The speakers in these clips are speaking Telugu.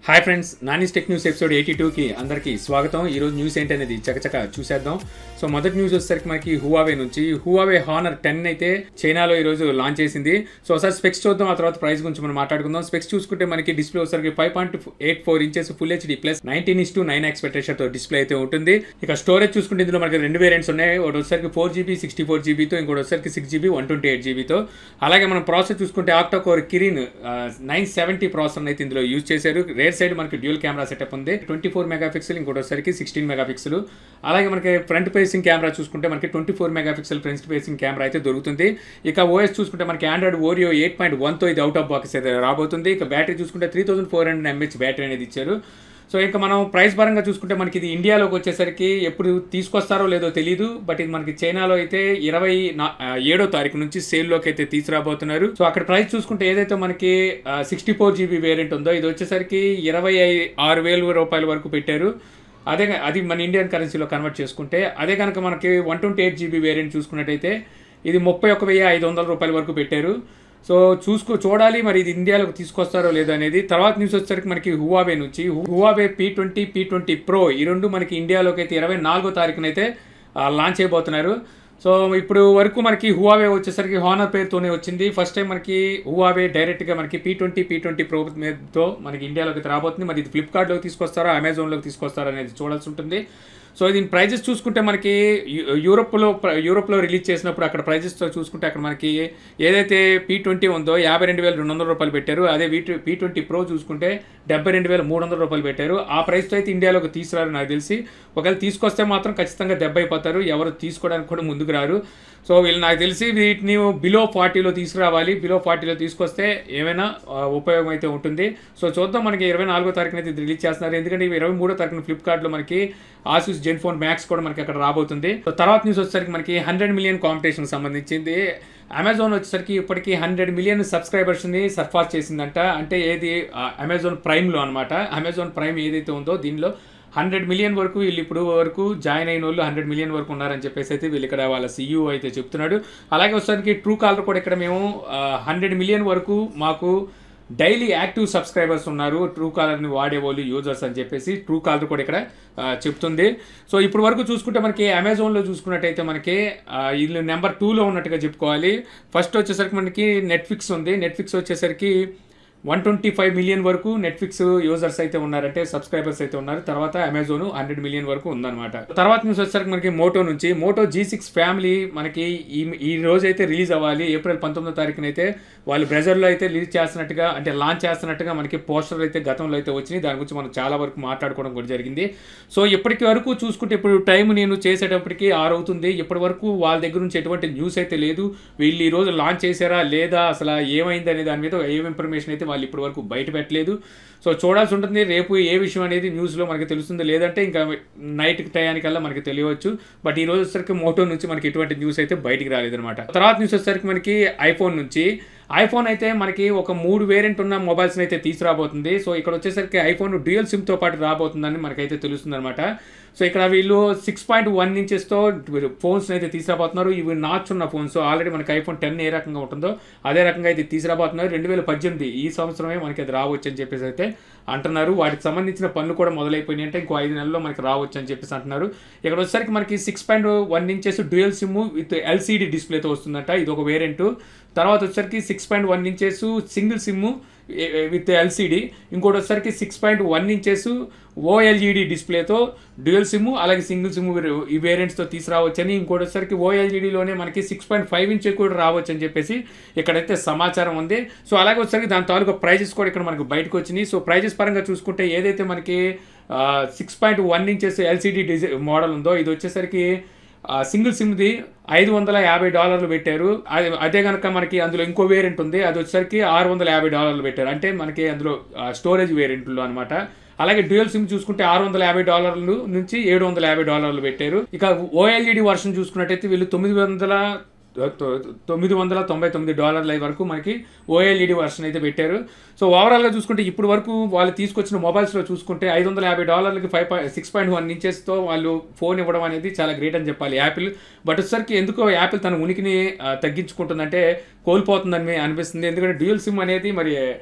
hi friends Nani's tech news episode eighty టూకి అందరికీ స్వాగతం ఈరోజు న్యూస్ ఏంటనేది చకచక చూసేద్దాం సో మొదటి న్యూస్ వచ్చేసరికి మనకి హువావే నుంచి హువావే హానర్ టెన్ అయితే చైనాలో ఈరోజు లాంచ్ చేసింది సో ఒకసారి స్పెక్స్ చూద్దాం ఆ తర్వాత ప్రైస్ గురించి మనం మాట్లాడుకుందాం స్పెక్స్ చూసుకుంటే మనకి డిస్ప్లే వచ్చేసరికి five point eight four inches full HD plus nineteen is to nine expectation తో డిస్ప్లే అయితే ఉంటుంది ఇక స్టోరేజ్ చూసుకుంటే ఇందులో మనకి రెండు వేరియంట్స్ ఉన్నాయి ఒకటి వచ్చేసరికి ఫోర్ జీబీ సిక్స్టీ ఫోర్ జీబీతో ఇంకోటి వచ్చేసరికి six GB one twenty eight జీబీతో అలాగే మనం ప్రాసెస్ చూసుకుంటే octa core Kirin nine seventy processor అయితే ఇందులో యూజ్ చేశారు రేర్ సైడ్ మనకి డ్యూల్ కెమెరా సెటప్ ఉంది ట్వంటీ ఫోర్ మెగా పిక్సెల్ ఇంకోటి వచ్చేసరికి సిక్స్టీన్ మెగా పిక్సెల్ అలాగే మనకి ఫ్రంట్ ఫేసింగ్ కెమెరా చూసుకుంటే మనకి twenty four mega pixel front facing camera అయితే దొరుకుతుంది ఇక ఓఎస్ చూసుకుంటే మనకి ఆండ్రాయిడ్ ఓరియో ఎయిట్ పాయింట్ వన్తో ఇది అవుట్ ఆఫ్ బాక్స్ అయితే రాబోతుంది ఇక బ్యాటరీ చూసుకుంటే three thousand four hundred mAh battery అనేది ఇచ్చారు సో ఇంకా మనం ప్రైస్ పరంగా చూసుకుంటే మనకి ఇది ఇండియాలోకి వచ్చేసరికి ఎప్పుడు తీసుకొస్తారో లేదో తెలియదు బట్ ఇది మనకి చైనాలో అయితే ఇరవై నా- ఆ, ఏడో తారీఖు నుంచి సేల్లోకి అయితే తీసుకురాబోతున్నారు సో అక్కడ ప్రైస్ చూసుకుంటే ఏదైతే మనకి సిక్స్టీ ఫోర్ జీబీ వేరియంట్ ఉందో ఇది వచ్చేసరికి ఇరవై ఐ- ఆరు వేల రూపాయల వరకు పెట్టారు అదే క- అది మన ఇండియన్ కరెన్సీలో కన్వర్ట్ చేసుకుంటే అదే కనుక మనకి one twenty eight GB variant చూసుకున్నట్టయితే ఇది ముప్పై ఒక వెయ్యి ఐదు వందల రూపాయల వరకు పెట్టారు సో చూసుకో చూడాలి మరి ఇది ఇండియాలోకి తీసుకొస్తారో లేదో అనేది తర్వాత న్యూస్ వచ్చేసరికి మనకి హువావే నుంచి Huawei P twenty P twenty pro ఈ రెండు మనకి ఇండియాలోకి అయితే ఇరవై నాలుగో తారీఖునైతే లాంచ్ అయిపోతున్నారు సో ఇప్పుడు వరకు మనకి హువావే వచ్చేసరికి హానర్ పేరుతోనే వచ్చింది ఫస్ట్ టైం మనకి హువావే డైరెక్ట్గా మనకి P twenty P twenty pro మీదతో మనకి ఇండియాలోకి అయితే రాబోతుంది మరి ఇది ఫ్లిప్కార్ట్లోకి తీసుకొస్తారా అమెజాన్లోకి తీసుకొస్తారా అనేది చూడాల్సి ఉంటుంది సో దీని ప్రైజెస్ చూసుకుంటే మనకి యూ- యూరోప్లో ప్ర- యూరోప్లో రిలీజ్ చేసినప్పుడు అక్కడ ప్రైజెస్ చూసుకుంటే అక్కడ మనకి ఏదైతే పీ ట్వంటీ ఉందో యాభై రెండు వేల రెండు వందల రూపాయలు పెట్టారు అదే వీ పీ ట్వంటీ ప్రో చూసుకుంటే డెబ్బై రెండు వేల మూడు వందల రూపాయలు పెట్టారు ఆ ప్రైస్తో అయితే ఇండియాలోకి తీసుకురారు నాకు తెలిసి ఒకవేళ తీసుకొస్తే మాత్రం ఖచ్చితంగా దెబ్బ అయిపోతారు ఎవరు తీసుకోవడానికి కూడా ముందుకు రారు సో వీళ్ళు నాకు తెలిసి వీటిని బిలో ఫార్టీలో తీసుకురావాలి బిలో ఫార్టీలో తీసుకొస్తే ఏమైనా ఆ, ఉపయోగం అయితే ఉంటుంది సో చూద్దాం మనకి ఇరవై నాలుగో తారీఖున అయితే ఇది రిలీజ్ చేస్తున్నారు ఎందుకంటే ఇవి ఇరవై మూడో తారీఖున ఫ్లిప్కార్ట్లో మనకి ఆసూస్ జెన్ ఫోన్ మ్యాక్స్ కూడా మనకి అక్కడ రాబోతుంది సో తర్వాత న్యూస్ వచ్చేసరికి మనకి హండ్రెడ్ మిలియన్ కాంపిటీషన్ సంబంధించింది అమెజాన్ వచ్చేసరికి ఇప్పటికి హండ్రెడ్ మిలియన్ సబ్స్క్రైబర్స్ని సర్ఫాస్ చేసిందంట అంటే ఏది అమెజాన్ ప్రైమ్లో అనమాట అమెజాన్ ప్రైమ్ ఏదైతే ఉందో దీనిలో హండ్రెడ్ మిలియన్ వరకు వీళ్ళు ఇప్పుడు వరకు జాయిన్ అయిన వాళ్ళు హండ్రెడ్ మిలియన్ వరకు ఉన్నారని చెప్పేసి అయితే వీళ్ళు ఇక్కడ వాళ్ళ సీఈఓ అయితే చెప్తున్నాడు అలాగే వచ్చేసరికి ట్రూ కాలర్ కూడా ఇక్కడ మేము హండ్రెడ్ మిలియన్ వరకు మాకు డైలీ యాక్టివ్ సబ్స్క్రైబర్స్ ఉన్నారు ట్రూ కాలర్ని వాడే వాళ్ళు యూజర్స్ అని చెప్పేసి ట్రూ కాలర్ కూడా ఇక్కడ ఆ, చెప్తుంది సో ఇప్పుడు వరకు చూసుకుంటే మనకి అమెజాన్లో చూసుకున్నట్టయితే మనకి ఆ, వీళ్ళు నెంబర్ టూలో ఉన్నట్టుగా చెప్పుకోవాలి ఫస్ట్ వచ్చేసరికి మనకి నెట్ఫ్లిక్స్ ఉంది నెట్ఫ్లిక్స్ వచ్చేసరికి వన్ ట్వంటీ ఫైవ్ మిలియన్ వరకు నెట్ఫ్లిక్స్ యూజర్స్ అయితే ఉన్నారంటే సబ్స్క్రైబర్స్ అయితే ఉన్నారు తర్వాత అమెజాన్ హండ్రెడ్ మిలియన్ వరకు ఉందన్నమాట తర్వాత న్యూస్ వచ్చేసరికి మనకి మోటో నుంచి మోటో జీ సిక్స్ ఫ్యామిలీ మనకి ఈ ఈ రోజు అయితే రిలీజ్ అవ్వాలి ఏప్రిల్ పంతొమ్మిదో తారీఖున అయితే వాళ్ళు బ్రెజర్లో అయితే రిలీజ్ చేస్తున్నట్టుగా అంటే లాంచ్ చేస్తున్నట్టుగా మనకి పోస్టర్ అయితే గతంలో అయితే వచ్చినాయి దాని గురించి మనం చాలా వరకు మాట్లాడుకోవడం కూడా జరిగింది సో ఇప్పటికి వరకు చూసుకుంటే ఇప్పుడు టైం నేను చేసేటప్పటికి ఆరు అవుతుంది ఇప్పటి వరకు వాళ్ళ దగ్గర నుంచి ఎటువంటి న్యూస్ అయితే లేదు వీళ్ళు ఈ రోజు లాంచ్ చేశారా లేదా అసలు ఏమైంది అనే దాని మీద ఏం ఇన్ఫర్మేషన్ అయితే వాళ్ళు ఇప్పటి వరకు బయట పెట్టలేదు సో చూడాల్సి ఉంటుంది రేపు ఏ విషయం అనేది న్యూస్లో మనకి తెలుస్తుంది లేదంటే ఇంకా నైట్ టయానికల్లా మనకి తెలియవచ్చు బట్ ఈ రోజు వచ్చేసరికి మోటో నుంచి మనకి ఎటువంటి న్యూస్ అయితే బయటికి రాలేదన్నమాట తర్వాత న్యూస్ వచ్చేసరికి మనకి ఐఫోన్ నుంచి ఐఫోన్ అయితే మనకి ఒక మూడు వేరియంట్ ఉన్న మొబైల్స్ని అయితే తీసుకురాబోతుంది సో ఇక్కడ వచ్చేసరికి ఐఫోన్ డ్యూయల్ సిమ్తో పాటు రాబోతుందని మనకైతే తెలుస్తుంది అనమాట సో ఇక్కడ వీళ్ళు సిక్స్ పాయింట్ వన్ ఇంచెస్తో ఫోన్స్ అయితే తీసుకురాబోతున్నారు ఇవి నాచ్ ఉన్న ఫోన్స్ ఆల్రెడీ మనకి ఐఫోన్ టెన్ ఏ రకంగా ఉంటుందో అదే రకంగా అయితే తీసుకురాబోతున్నారు రెండు వేల పద్దెనిమిది ఈ సంవత్సరమే మనకి అది రావచ్చు అని చెప్పేసి అయితే అంటున్నారు వాటికి సంబంధించిన పనులు కూడా మొదలైపోయినాయి అంటే ఇంకో ఐదు నెలల్లో మనకి రావచ్చు అని చెప్పేసి అంటున్నారు ఇక్కడ వచ్చేసరికి మనకి six point one inches dual SIM with LCD డిస్ప్లేతో వస్తుందంట ఇది ఒక వేరియంట్ తర్వాత వచ్చేసరికి six point one inches single SIM with LCD ఇంకోటి వచ్చేసరికి six point one inches OLED డిస్ప్లేతో డ్యూయల్ సిమ్ అలాగే సింగిల్ సిమ్ ఈ వేరియంట్స్తో తీసుకురావచ్చని ఇంకోటి వచ్చేసరికి ఓఎల్ఈడిలోనే మనకి సిక్స్ పాయింట్ ఫైవ్ ఇంచ్ కూడా రావచ్చు అని చెప్పేసి ఇక్కడైతే సమాచారం ఉంది సో అలాగే వచ్చేసరికి దాని తాలూకా ప్రైజెస్ కూడా ఇక్కడ మనకు బయటకు వచ్చినాయి సో ప్రైజెస్ పరంగా చూసుకుంటే ఏదైతే మనకి six point one inches LCD design model ఉందో ఇది వచ్చేసరికి ఆ, సింగిల్ సిమ్ది ఐదు వందల యాభై డాలర్లు పెట్టారు అదే అదే కనుక మనకి అందులో ఇంకో వేరియంట్ ఉంది అది వచ్చేసరికి ఆరు వందల యాభై డాలర్లు పెట్టారు అంటే మనకి అందులో ఆ, స్టోరేజ్ వేరియంట్లో అనమాట అలాగే డ్యూయల్ సిమ్ చూసుకుంటే ఆరు వందల యాభై డాలర్లు నుంచి ఏడు వందల యాభై డాలర్లు పెట్టారు ఇక ఓఎల్ఈడి వర్షన్ చూసుకున్నట్టయితే వీళ్ళు తొమ్మిది వందల తొ- తొమ్మిది వందల తొంభై తొమ్మిది డాలర్ల వరకు మనకి ఓఎల్ఈడి వర్షన్ అయితే పెట్టారు సో ఓవరాల్గా చూసుకుంటే ఇప్పుడు వరకు వాళ్ళు తీసుకొచ్చిన మొబైల్స్లో చూసుకుంటే ఐదు వందల యాభై డాలర్లకి five point six point one ఇంచెస్తో వాళ్ళు ఫోన్ ఇవ్వడం అనేది చాలా గ్రేట్ అని చెప్పాలి యాపిల్ బట్ వచ్చేసరికి ఎందుకో యాపిల్ తన ఉనికిని ఆ, తగ్గించుకుంటుందంటే కోల్పోతుందని అనిపిస్తుంది ఎందుకంటే డ్యూయల్ సిమ్ అనేది మరి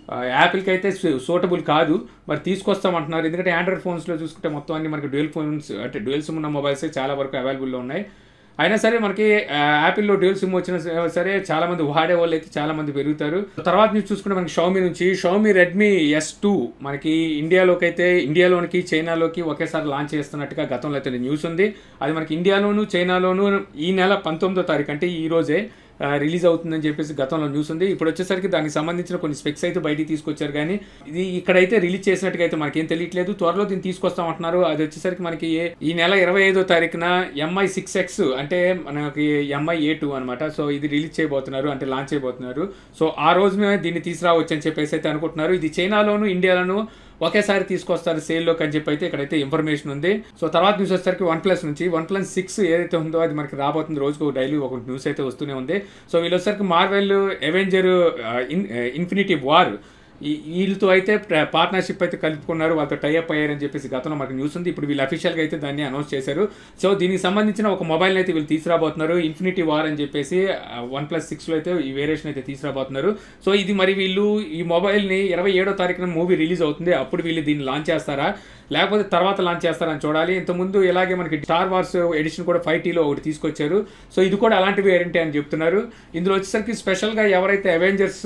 యాపిల్కి అయితే సూటబుల్ కాదు మరి తీసుకొస్తామంటున్నారు ఎందుకంటే ఆండ్రాయిడ్ ఫోన్స్లో చూసుకుంటే మొత్తం అన్ని మనకి డ్యూయల్ ఫోన్స్ అంటే డ్యూయల్ సిమ్ ఉన్న మొబైల్స్ చాలా వరకు అవైలబుల్లో ఉన్నాయి అయినా సరే మనకి ఆ, యాపిల్లో డ్యూయల్ సిమ్ వచ్చిన సరే చాలా మంది వాడే వాళ్ళు అయితే చాలా మంది పెరుగుతారు తర్వాత నుంచి చూసుకుంటే మనకి షౌమీ నుంచి షౌమీ రెడ్మీ ఎస్ టూ మనకి ఇండియాలోకి అయితే ఇండియాలోనికి చైనాలోకి ఒకేసారి లాంచ్ చేస్తున్నట్టుగా గతంలో అయితే న్యూస్ ఉంది అది మనకి ఇండియాలోను చైనాలోను ఈ నెల పంతొమ్మిదో తారీఖు అంటే ఈ రోజే రిలీజ్ అవుతుందని చెప్పేసి గతంలో న్యూస్ ఉంది ఇప్పుడు వచ్చేసరికి దానికి సంబంధించిన కొన్ని స్పెక్స్ అయితే బయటికి తీసుకొచ్చారు కానీ ఇది ఇక్కడైతే రిలీజ్ చేసినట్టుగా అయితే మనకేం తెలియట్లేదు త్వరలో దీన్ని తీసుకొస్తామంటున్నారు అది వచ్చేసరికి మనకి ఏ- ఈ నెల ఇరవై ఐదో తారీఖున ఎంఐ సిక్స్ ఎక్స్ అంటే మనకి ఎంఐ ఏ టూ అనమాట సో ఇది రిలీజ్ చేయబోతున్నారు అంటే లాంచ్ చేయబోతున్నారు సో ఆ రోజున దీన్ని తీసుకురావచ్చు అని చెప్పేసి అయితే అనుకుంటున్నారు ఇది చైనాలోను ఇండియాలోను ఒకేసారి తీసుకొస్తారు సేల్లోకి అని చెప్పి అయితే ఇక్కడైతే ఇన్ఫర్మేషన్ ఉంది సో తర్వాత న్యూస్ వచ్చేసరికి వన్ ప్లస్ నుంచి వన్ ప్లస్ సిక్స్ ఏదైతే ఉందో అది మనకి రాబోతుంది రోజుకు డైలీ ఒక న్యూస్ అయితే వస్తూనే ఉంది సో వీళ్ళు వచ్చేసరికి మార్వెల్ అవెంజర్ ఇన్ఫినిటీ వార్ ఈ వీళ్ళతో అయితే పార్ట్నర్షిప్ అయితే కలుపుకున్నారు వాళ్ళతో టైఅప్ అయ్యారని చెప్పేసి గతంలో మనకు న్యూస్ ఉంది ఇప్పుడు వీళ్ళు అఫీషియల్గా అయితే దాన్ని అనౌన్స్ చేశారు సో దీనికి సంబంధించిన ఒక మొబైల్ అయితే వీళ్ళు తీసుకురాబోతున్నారు ఇన్ఫినిటీ వార్ అని చెప్పేసి వన్ ప్లస్ సిక్స్లో అయితే ఈ వేరియేషన్ అయితే తీసుకురాబోతున్నారు సో ఇది మరి వీళ్ళు ఈ మొబైల్ని ఇరవై ఏడో తారీఖున మూవీ రిలీజ్ అవుతుంది అప్పుడు వీళ్ళు దీన్ని లాంచ్ చేస్తారా లేకపోతే తర్వాత లాంచ్ చేస్తారని చూడాలి ఇంతకుముందు ఇలాగే మనకి స్టార్ వార్స్ ఎడిషన్ కూడా ఫైవ్ టీలో ఒకటి తీసుకొచ్చారు సో ఇది కూడా అలాంటి వేరియంట్ అని చెప్తున్నారు ఇందులో వచ్చేసరికి స్పెషల్గా ఎవరైతే అవెంజర్స్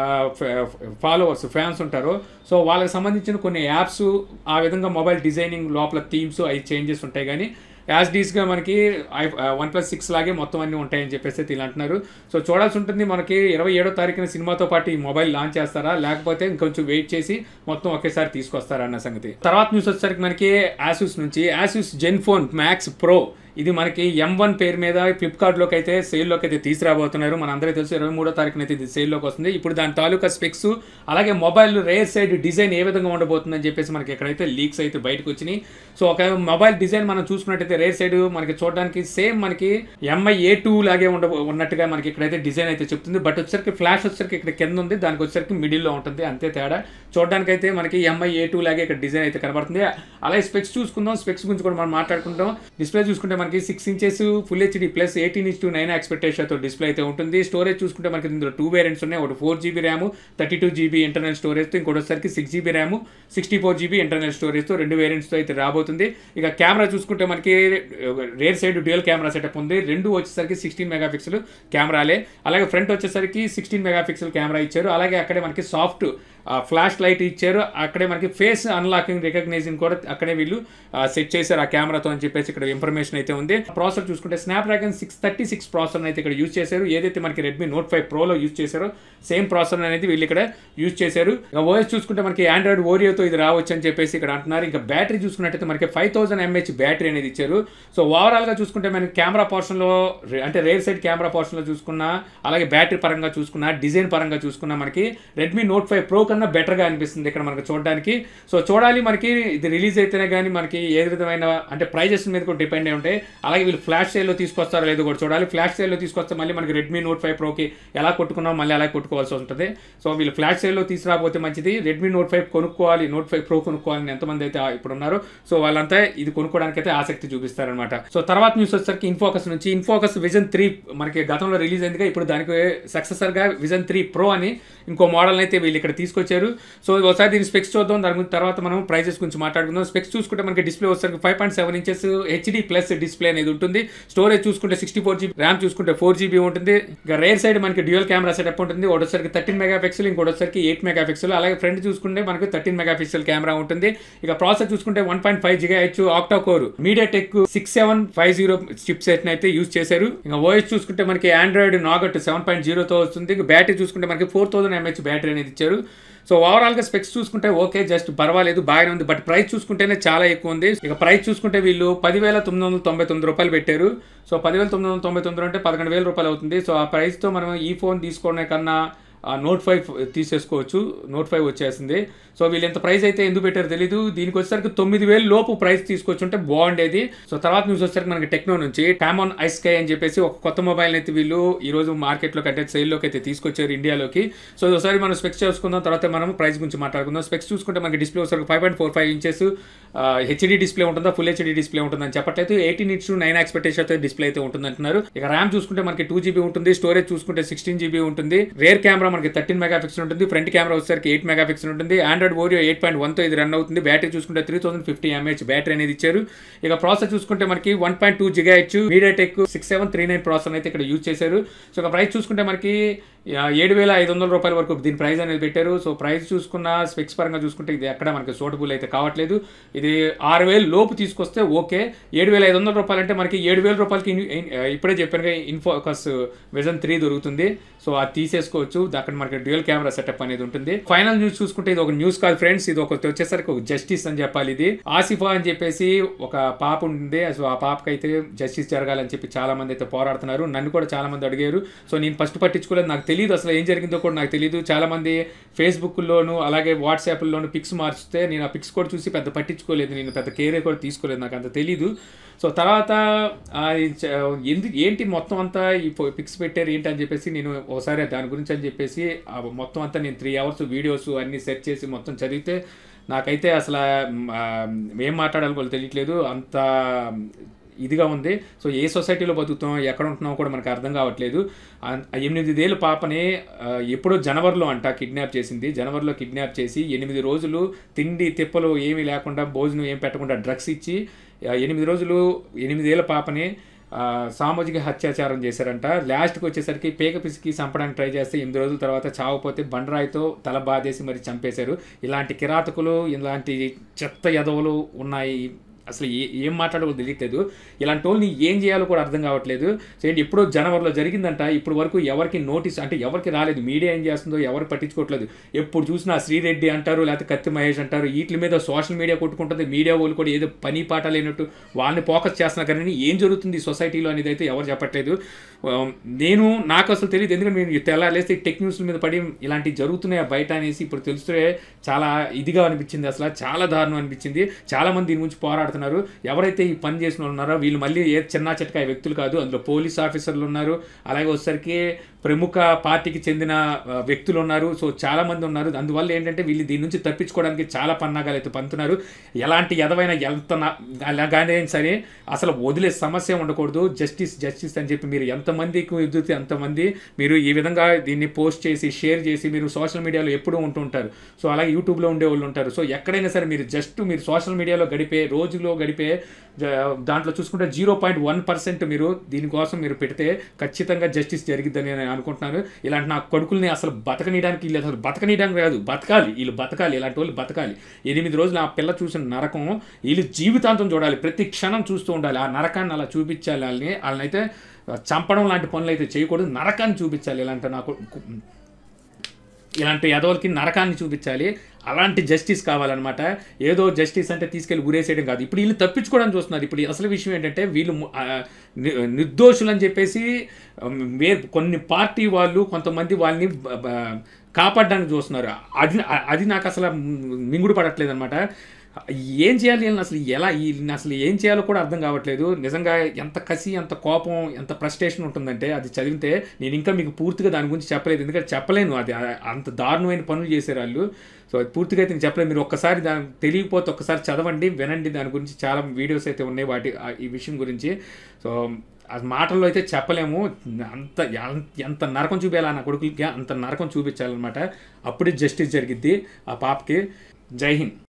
ఫాలోవర్స్ ఫ్యాన్స్ ఉంటారో సో వాళ్ళకి సంబంధించిన కొన్ని యాప్స్ ఆ విధంగా మొబైల్ డిజైనింగ్ లోపల థీమ్స్ అవి చేంజెస్ ఉంటాయి కానీ యాజ్ డీస్గా మనకి వన్ ప్లస్ సిక్స్ లాగే మొత్తం అన్నీ ఉంటాయని చెప్పేసి అయితే ఇలా అంటున్నారు సో చూడాల్సి ఉంటుంది మనకి ఇరవై ఏడో తారీఖున సినిమాతో పాటు ఈ మొబైల్ లాంచ్ చేస్తారా లేకపోతే ఇంకొంచెం వెయిట్ చేసి మొత్తం ఒకేసారి తీసుకొస్తారా అన్న సంగతి తర్వాత న్యూస్ వచ్చేసరికి మనకి ఆసూస్ నుంచి Asus ZenFone Max pro ఇది మనకి ఎం వన్ పేరు మీద ఫ్లిప్కార్ట్లోకి అయితే సేల్లోకి అయితే తీసుకురాబోతున్నారు మన అందరికీ తెలుసు ఇరవై మూడో తారీఖున అయితే ఇది సేల్లోకి వస్తుంది ఇప్పుడు దాని తాలూకా స్పెక్స్ అలాగే మొబైల్ రేర్ సైడ్ డిజైన్ ఏ విధంగా ఉండబోతుందని చెప్పేసి మనకి ఎక్కడైతే లీక్స్ అయితే బయటకు వచ్చినాయి సో ఒక మొబైల్ డిజైన్ మనం చూసుకున్నట్టయితే రేర్ సైడ్ మనకి చూడడానికి సేమ్ మనకి ఎంఐ ఏ టూ లాగే ఉండ ఉన్నట్టుగా మనకి ఇక్కడైతే డిజైన్ అయితే చెప్తుంది బట్ వచ్చేసరికి ఫ్లాష్ వచ్చేసరికి ఇక్కడ కింద ఉంది దానికి వచ్చేసరికి మిడిల్లో ఉంటుంది అంతే తేడా చూడడానికి అయితే మనకి ఎంఐ ఏ టూ లాగే ఇక్కడ డిజైన్ అయితే కనబడుతుంది అలాగే స్పెక్స్ చూసుకుందాం స్పెక్స్ గురించి కూడా మనం మాట్లాడుకుంటాం డిస్ప్లే చూసుకుంటే మనకి six inches full HD plus eighteen inch to nine ఎక్స్పెక్టేషన్తో డిస్ప్లే అయితే ఉంటుంది స్టోరేజ్ చూసుకుంటే మనకి ఇందులో టూ వేరియంట్స్ ఉన్నాయి ఒకటి four GB RAM thirty two GB internal స్టోరేజ్తో ఇంకోటి వచ్చేసరికి six GB RAM sixty four GB internal స్టోరేజ్తో రెండు వేరియంట్స్తో అయితే రాబోతుంది ఇక కెమెరా చూసుకుంటే మనకి rear side dual camera setup ఉంది రెండు వచ్చేసరికి సిక్స్టీన్ మెగా పిక్సెల్ కెమెరాలే అలాగే ఫ్రంట్ వచ్చేసరికి సిక్స్టీన్ మెగా పిక్సెల్ కెమెరా ఇచ్చారు అలాగే అక్కడే మనకి సాఫ్ట్ ఫ్లాష్ లైట్ ఇచ్చారు అక్కడే మనకి ఫేస్ అన్లాకింగ్ రికగ్నైజింగ్ కూడా అక్కడే వీళ్ళు సెట్ చేశారు ఆ కెమెరాతో అని చెప్పేసి ఇక్కడ ఇన్ఫర్మేషన్ అయితే ఉంది ప్రాసెసర్ చూసుకుంటే Snapdragon six thirty six processor అయితే ఇక్కడ యూజ్ చేశారు ఏదైతే మనకి రెడ్మీ నోట్ ఫైవ్ ప్రోలో యూజ్ చేశారో సేమ్ ప్రాసెసర్ అనేది వీళ్ళు ఇక్కడ యూజ్ చేశారు ఇక ఓఎస్ చూసుకుంటే మనకి ఆండ్రాయిడ్ ఓరియోతో ఇది రావచ్చు అని చెప్పేసి ఇక్కడ అంటున్నారు ఇంకా బ్యాటరీ చూసుకున్నట్టయితే మనకి ఫైవ్ థౌసండ్ ఎంహెచ్ బ్యాటరీ అనేది ఇచ్చారు సో ఓవరాల్గా చూసుకుంటే మనకి కెమెరా పోర్షన్లో అంటే రేర్ సైడ్ కెమెరా పోర్షన్లో చూసుకున్నా అలాగే బ్యాటరీ పరంగా చూసుకున్నా డిజైన్ పరంగా చూసుకున్నా మనకి రెడ్మీ నోట్ ఫైవ్ ప్రో కన్నా బెటర్గా అనిపిస్తుంది ఇక్కడ మనకు చూడడానికి సో చూడాలి మనకి ఇది రిలీజ్ అయితేనే కానీ మనకి ఏ విధమైన అంటే ప్రైజెస్ మీద కూడా డిపెండ్ అయి ఉంటాయి అలాగే వీళ్ళు ఫ్లాష్ సేల్లో తీసుకొస్తారో లేదో కూడా చూడాలి ఫ్లాష్ సేల్లో తీసుకొస్తే మళ్ళీ మనకి రెడ్మీ నోట్ ఫైవ్ ప్రోకి ఎలా కొట్టుకున్నాం మళ్ళీ అలా కొట్టుకోవాల్సి ఉంటుంది సో వీళ్ళు ఫ్లాష్ సేల్లో తీసుకురాకపోతే మంచిది రెడ్మీ నోట్ ఫైవ్ కొనుక్కోవాలి నోట్ ఫైవ్ ప్రో కొనుక్కోవాలని ఎంతమంది అయితే ఇప్పుడు ఉన్నారు సో వాళ్ళంతా ఇది కొనుక్కోవడానికి అయితే ఆసక్తి చూపిస్తారనమాట సో తర్వాత న్యూస్ వచ్చేసరికి ఇన్ఫోకస్ నుంచి ఇన్ఫోకస్ విజన్ త్రీ మనకి గతంలో రిలీజ్ అయిందిగా ఇప్పుడు దానికి సక్సెసర్గా విజన్ త్రీ ప్రో అని ఇంకో మోడల్ అయితే వీళ్ళు ఇక్కడ తీసుకొచ్చారు సో ఒకసారి దీని స్పెక్స్ చూద్దాం దాని గురించి తర్వాత మనం ప్రైజెస్ గురించి మాట్లాడుకుందాం స్పెక్స్ చూసుకుంటే మనకి డిస్ప్లే వచ్చేసరికి five point seven inches HD plus display అనేది ఉంటుంది స్టోరేజ్ చూసుకుంటే సిక్స్టీ ఫోర్ జీబీ ర్యామ్ చూసుకుంటే ఫోర్ జీబీ ఉంటుంది ఇక రేర్ సైడ్ మనకి డ్యూయల్ కెమెరా సెటప్ ఉంటుంది ఒకటోసరికి థర్టీన్ మెగా పిక్సెల్ ఇంకోటోసరికి ఎయిట్ మెగా పిక్సెల్ అలాగే ఫ్రంట్ చూసుకుంటే మనకి థర్టీన్ మెగా పిక్సెల్ కెమెరా ఉంటుంది ఇక ప్రాసెస్ చూసుకుంటే one point five gigahertz octa core MediaTek six seven five zero chip set అయితే యూజ్ చేశారు ఇంకా ఓఎస్ చూసుకుంటే మనకి ఆండ్రాయిడ్ నాగట్ సెవెన్ పాయింట్ జీరోతో వస్తుంది ఇక బ్యాటరీ చూసుకుంటే మనకి ఫోర్ థౌసండ్ ఎంహెచ్ బ్యాటరీ అనేది ఇచ్చారు సో ఓవరాల్గా స్పెక్స్ చూసుకుంటే ఓకే జస్ట్ పర్వాలేదు బాగానే ఉంది బట్ ప్రైస్ చూసుకుంటేనే చాలా ఎక్కువ ఉంది ఇక ప్రైస్ చూసుకుంటే వీళ్ళు పదివేల తొమ్మిది వందల తొంభై తొమ్మిది రూపాయలు పెట్టారు సో పదివేల తొమ్మిది వందల తొంభై తొమ్మిది అంటే పదకొండు వేల రూపాయలు అవుతుంది సో ఆ ప్రైస్తో మనం ఈ ఫోన్ తీసుకోవడం కన్నా ఆ నోట్ ఫైవ్ తీసేసుకోవచ్చు నోట్ ఫైవ్ వచ్చేసింది సో వీళ్ళు ఎంత ప్రైస్ అయితే ఎందుకు పెట్టారో తెలీదు దీనికి వచ్చేసరికి తొమ్మిది వేలు లోపు ప్రైస్ తీసుకొచ్చుంటే బాగుండేది సో తర్వాత న్యూస్ వచ్చేసరికి మనకి టెక్నో నుంచి టామాన్ ఐస్కై అని చెప్పేసి ఒక కొత్త మొబైల్ అయితే వీళ్ళు ఈ రోజు మార్కెట్లోకి అంటే సేల్లోకి అయితే తీసుకొచ్చారు ఇండియాలోకి సో ఒకసారి మనం స్పెక్స్ చేసుకుందాం తర్వాత మనం ప్రైస్ గురించి మాట్లాడుకుందాం స్పెక్స్ చూసుకుంటే మనకి డిస్ప్లే వచ్చేసరికి five point four five inches HD display ఉంటుందా ఫుల్ హెచ్డి డిస్ప్లే ఉంటుందని చెప్పట్లేదు ఎయిటీన్ ఇంచ్ నైన్ ఎక్స్పెక్టేషన్ అయితే డిస్ప్లే అయితే ఉంటుంది అంటున్నారు ఇక ర్యామ్ చూసుకుంటే మనకి టూ జీబీ ఉంటుంది స్టోరేజ్ చూసుకుంటే సిక్స్టీన్ జీబీ ఉంటుంది రేర్ కెమెరా కెమెరా మనకి థర్టీన్ మెగా పిక్సెల్ ఉంటుంది ఫ్రంట్ కెమెరా వచ్చేసరికి ఎయిట్ మెగా పిక్సెల్ ఉంటుంది ఆండ్రాయిడ్ ఓరియో ఎయిట్ పాయింట్ వన్తో ఇది రన్ అవుతుంది బ్యాటరీ చూసుకుంటే three thousand fifty mAh battery అనేది ఇచ్చారు ఇక ప్రాసెస్ చూసుకుంటే మనకి one point two gigahertz MediaTek six seven three nine processor అయితే ఇక్కడ యూజ్ చేశారు సో ఇక ప్రైస్ చూసుకుంటే మనకి ఏడు వేల ఐదు వందల రూపాయల వరకు దీని ప్రైస్ అనేది పెట్టారు సో ప్రైస్ చూసుకున్న స్పెక్స్ పరంగా చూసుకుంటే ఇది ఎక్కడ మనకి సూటబుల్ అయితే కావట్లేదు ఇది ఆరు వేలు లోపు తీసుకొస్తే ఓకే ఏడు వేల ఐదు వందల రూపాయలు అంటే మనకి ఏడు వేల రూపాయలకి ఇన్- ఇన్- ఇప్పుడే చెప్పాను ఇన్ఫోకస్ విజన్ త్రీ దొరుకుతుంది సో అది తీసేసుకోవచ్చు అక్కడ మనకి డ్యూయల్ కెమెరా సెటప్ అనేది ఉంటుంది ఫైనల్ న్యూస్ చూసుకుంటే ఇది ఒక న్యూస్ కాదు ఫ్రెండ్స్ ఇది ఒక వచ్చేసరికి ఒక జస్టిస్ అని చెప్పాలి ఇది ఆసిఫా అని చెప్పేసి ఒక పాప ఉంది సో ఆ పాపకి అయితే జస్టిస్ జరగాలని చెప్పి చాలా మంది అయితే పోరాడుతున్నారు నన్ను కూడా చాలా మంది అడిగారు సో నేను ఫస్ట్ పట్టించుకోలేదు నాకు తెలియదు అసలు ఏం జరిగిందో కూడా నాకు తెలియదు చాలా మంది ఫేస్బుక్లోను అలాగే వాట్సాప్లోను పిక్స్ మార్చితే నేను ఆ పిక్స్ కూడా చూసి పెద్ద పట్టించుకోలేదు నేను పెద్ద కేర్ కూడా తీసుకోలేదు నాకు అంత తెలీదు సో తర్వాత ఆ, ఇది చ- ఎందుకు ఏంటి మొత్తం అంతా ఈ పిక్స్ పెట్టారు ఏంటి అని చెప్పేసి నేను ఒకసారి దాని గురించి అని చెప్పేసి ఆ మొత్తం అంతా నేను త్రీ అవర్స్ వీడియోస్ అన్ని సెర్చ్ చేసి మొత్తం చదివితే నాకైతే అసలు మ్, ఆ, ఏం మాట్లాడాలో కూడా తెలియట్లేదు అంత ఇదిగా ఉంది సో ఏ సొసైటీలో బతుకుతాం ఎక్కడ ఉంటున్నామో కూడా మనకు అర్థం కావట్లేదు ఆ- ఆ ఎనిమిదేళ్ళ పాపని ఆ, ఎప్పుడో జనవరిలో అంట కిడ్నాప్ చేసింది జనవరిలో కిడ్నాప్ చేసి ఎనిమిది రోజులు తిండి తిప్పలు ఏమీ లేకుండా భోజనం ఏం పెట్టకుండా డ్రగ్స్ ఇచ్చి ఆ, ఎనిమిది రోజులు ఎనిమిదేళ్ళ పాపని ఆ, సామాజిక హత్యాచారం చేశారంట లాస్ట్కి వచ్చేసరికి పేక పిసికి చంపడానికి ట్రై చేస్తే ఎనిమిది రోజుల తర్వాత చావపోతే బండరాయితో తల బాధేసి మరి చంపేశారు ఇలాంటి కిరాతకులు ఇలాంటి చెత్త ఎదవలు ఉన్నాయి అసలు ఏ ఏం మాట్లాడాలో తెలియట్లేదు ఇలాంటి వాళ్ళని ఏం చేయాలో కూడా అర్థం కావట్లేదు సో ఏంటి ఎప్పుడో జనవరిలో జరిగిందంట ఇప్పుడు వరకు ఎవరికి నోటీస్ అంటే ఎవరికి రాలేదు మీడియా ఏం చేస్తుందో ఎవరు పట్టించుకోవట్లేదు ఎప్పుడు చూసినా శ్రీరెడ్డి అంటారు లేకపోతే కత్తి మహేష్ అంటారు వీటి మీద సోషల్ మీడియా కొట్టుకుంటుంది మీడియా వాళ్ళు కూడా ఏదో పని పాట లేనట్టు వాళ్ళని ఫోకస్ చేస్తున్నారు కానీ ఏం జరుగుతుంది సొసైటీలో అనేది అయితే ఎవరు చెప్పట్లేదు ఆ, నేను నాకు అసలు తెలియదు ఎందుకంటే నేను తెల్లారేస్తే టెక్ న్యూస్ల మీద పడి ఇలాంటివి జరుగుతున్నాయి బయట అనేసి ఇప్పుడు తెలుస్తే చాలా ఇదిగా అనిపించింది అసలు చాలా దారుణం అనిపించింది చాలా మంది దీని గురించి పోరాడుతున్నారు ఎవరైతే ఈ పని చేసిన వాళ్ళు ఉన్నారో వీళ్ళు మళ్ళీ ఏ చిన్న చిట్కాయ వ్యక్తులు కాదు అందులో పోలీస్ ఆఫీసర్లు ఉన్నారు అలాగే వచ్చేసరికి ప్రముఖ పార్టీకి చెందిన ఆ, వ్యక్తులు ఉన్నారు సో చాలా మంది ఉన్నారు అందువల్ల ఏంటంటే వీళ్ళు దీని నుంచి తప్పించుకోవడానికి చాలా పన్నాగాలు అయితే పంతున్నారు ఎలాంటి ఎదవైన ఎంత నా- అలాగానే సరే అసలు వదిలే సమస్య ఉండకూడదు జస్టిస్ జస్టిస్ అని చెప్పి మీరు ఎంతమందికి ఎదుగుతే అంతమంది మీరు ఈ విధంగా దీన్ని పోస్ట్ చేసి షేర్ చేసి మీరు సోషల్ మీడియాలో ఎప్పుడూ ఉంటూ ఉంటారు సో అలాగే యూట్యూబ్లో ఉండే వాళ్ళు ఉంటారు సో ఎక్కడైనా సరే మీరు జస్ట్ మీరు సోషల్ మీడియాలో గడిపే రోజులో గడిపే జ- దాంట్లో చూసుకుంటే జీరో పాయింట్ వన్ పర్సెంట్ మీరు దీనికోసం మీరు పెడితే ఖచ్చితంగా జస్టిస్ జరిగిద్దని నేను అనుకుంటున్నాను ఇలాంటి నా కొడుకుల్ని అసలు బతకనీయడానికి వీళ్ళు అసలు బతకనీయడానికి కాదు బతకాలి వీళ్ళు బతకాలి ఇలాంటి వాళ్ళు బతకాలి ఎనిమిది రోజులు ఆ పిల్ల చూసిన నరకం వీళ్ళు జీవితాంతం చూడాలి ప్రతి క్షణం చూస్తూ ఉండాలి ఆ నరకాన్ని అలా చూపించాలి వాళ్ళని వాళ్ళనైతే చంపడం లాంటి పనులు అయితే చేయకూడదు నరకాన్ని చూపించాలి ఇలాంటి నాకు ఇలాంటి యదవులకి నరకాన్ని చూపించాలి అలాంటి జస్టిస్ కావాలన్నమాట ఏదో జస్టిస్ అంటే తీసుకెళ్ళి ఉరేసేయడం కాదు ఇప్పుడు వీళ్ళు తప్పించుకోవడానికి చూస్తున్నారు ఇప్పుడు అసలు విషయం ఏంటంటే వీళ్ళు ము- ఆ, ని- నిర్దోషులు అని చెప్పేసి ఉమ్, వే కొన్ని పార్టీ వాళ్ళు కొంతమంది వాళ్ళని బ- బ- కాపాడడానికి చూస్తున్నారు అది అది నాకు అసలు మింగుడు పడట్లేదు అనమాట ఏం చేయాలి వీళ్ళని అసలు ఎలా వీళ్ళని అసలు ఏం చేయాలో కూడా అర్థం కావట్లేదు నిజంగా ఎంత కసి ఎంత కోపం ఎంత ఫ్రస్ట్రేషన్ ఉంటుందంటే అది చదివితే నేను ఇంకా మీకు పూర్తిగా దాని గురించి చెప్పలేదు ఎందుకంటే చెప్పలేను అది ఆ- అంత దారుణమైన పనులు చేశారు వాళ్ళు సో అది పూర్తిగా అయితే నేను చెప్పలేదు మీరు ఒక్కసారి దాని తెలియకపోతే ఒక్కసారి చదవండి వినండి దాని గురించి చాలా వీడియోస్ అయితే ఉన్నాయి వాటి ఆ- ఈ విషయం గురించి సో ఆ మాటల్లో అయితే చెప్పలేము అంత ఎంత- ఎంత నరకం చూపించాలి నా కొడుకులకి అంత నరకం చూపించాలన్నమాట అప్పుడే జస్టిస్ జరిగిద్ది ఆ పాపకి జై హింద్